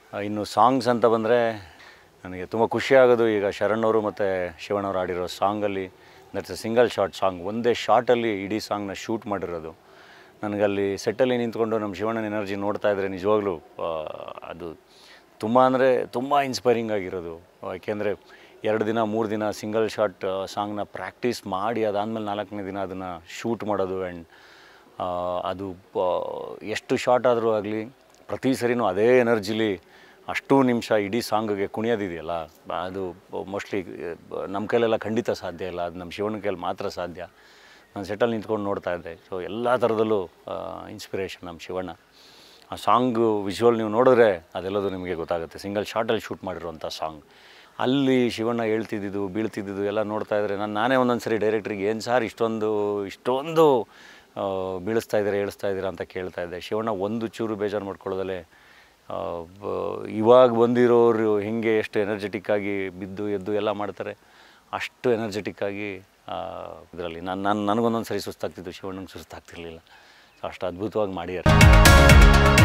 ಆ, ಇನ್ನು ಸಾಂಗ್ಸ್ ಅಂತ ಬಂದರೆ ನನಗೆ ತುಂಬ ಖುಷಿ ಆಗೋದು ಈಗ ಶರಣ್ ಅವರು ಮತ್ತು ಶಿವಣ್ಣ ಅವರು ಆಡಿರೋ ಸಾಂಗಲ್ಲಿ that's a single shot song ಒಂದೇ ಶಾರ್ಟಲ್ಲಿ ಇಡೀ ಸಾಂಗ್ನ ಶೂಟ್ ಮಾಡಿರೋದು ನನಗಲ್ಲಿ ಸೆಟ್ಟಲ್ಲಿ ನಿಂತ್ಕೊಂಡು ನಮ್ಮ ಶಿವಣ್ಣನ ಎನರ್ಜಿ ನೋಡ್ತಾ ಇದ್ದರೆ ನಿಜವಾಗ್ಲೂ ಆ, ಅದು ತುಂಬ ಅಂದರೆ ತುಂಬ ಇನ್ಸ್ಪೈರಿಂಗ್ ಆಗಿರೋದು ಯಾಕೆಂದರೆ ಎರಡು ದಿನ ಮೂರು ದಿನ ಸಿಂಗಲ್ ಶಾಟ್ ಸಾಂಗ್ನ ಪ್ರಾಕ್ಟೀಸ್ ಮಾಡಿ ಅದಾದಮೇಲೆ ನಾಲ್ಕನೇ ದಿನ ಅದನ್ನು ಶೂಟ್ ಮಾಡೋದು ಆ್ಯಂಡ್ ಅದು ಆ, ಎಷ್ಟು ಶಾರ್ಟ್ ಆದರೂ ಆಗಲಿ ಪ್ರತಿ ಸರಿನೂ ಅದೇ ಎನರ್ಜಿಲಿ ಅಷ್ಟು ನಿಮಿಷ ಇಡೀ ಸಾಂಗ್ಗೆ ಕುಣಿಯೋದಿದೆಯಲ್ಲ ಅದು ಮೋಸ್ಟ್ಲಿ ನಮ್ಮ ಕೈಲೆಲ್ಲ ಖಂಡಿತ ಸಾಧ್ಯ ಇಲ್ಲ ಅದು ನಮ್ಮ ಶಿವನ ಕೈಯಲ್ಲಿ ಮಾತ್ರ ಸಾಧ್ಯ ನಾನು ಸೆಟ್ಟಲ್ಲಿ ನಿಂತ್ಕೊಂಡು ನೋಡ್ತಾ ಇದ್ದೆ ಸೊ ಎಲ್ಲ ಥರದಲ್ಲೂ ಇನ್ಸ್ಪಿರೇಷನ್ ನಮ್ಮ ಶಿವಣ್ಣ ಆ ಸಾಂಗು ವಿಜುವಲ್ ನೀವು ನೋಡಿದ್ರೆ ಅದೆಲ್ಲದು ನಿಮಗೆ ಗೊತ್ತಾಗುತ್ತೆ ಸಿಂಗಲ್ ಶಾರ್ಟಲ್ಲಿ ಶೂಟ್ ಮಾಡಿರುವಂಥ ಸಾಂಗ್ ಅಲ್ಲಿ ಶಿವಣ್ಣ ಹೇಳ್ತಿದ್ದಿದ್ದು ಬೀಳ್ತಿದ್ದಿದ್ದು ಎಲ್ಲ ನೋಡ್ತಾ ಇದ್ರೆ ನಾನು ನಾನೇ ಒಂದೊಂದು ಸರಿ ಡೈರೆಕ್ಟ್ರಿಗೆ ಏನು ಸಾರ್ ಇಷ್ಟೊಂದು ಇಷ್ಟೊಂದು ಆ, ಬೀಳಿಸ್ತಾ ಇದ್ದೀರಾ ಹೇಳಿಸ್ತಾ ಇದ್ದೀರಾ ಅಂತ ಕೇಳ್ತಾ ಇದ್ದೆ ಶಿವಣ್ಣ ಒಂದು ಚೂರು ಬೇಜಾರು ಮಾಡ್ಕೊಳ್ಳೋದಲ್ಲೇ ಆ, ಬ- ಇವಾಗ ಬಂದಿರೋರು ಹೆಂಗೆ ಎಷ್ಟು ಎನರ್ಜೆಟಿಕ್ ಆಗಿ ಬಿದ್ದು ಎದ್ದು ಎಲ್ಲ ಮಾಡ್ತಾರೆ ಅಷ್ಟು ಎನರ್ಜೆಟಿಕ್ ಆಗಿ ಇದರಲ್ಲಿ ನಾನು ನಾನು ನನಗೊಂದೊಂದು ಸರಿ ಸುಸ್ತಾಗ್ತಿದ್ದು ಶಿವಣ್ಣಂಗೆ ಸುಸ್ತಾಗ್ತಿರ್ಲಿಲ್ಲ ಸೊ ಅಷ್ಟು ಅದ್ಭುತವಾಗಿ ಮಾಡಿದ್ದಾರೆ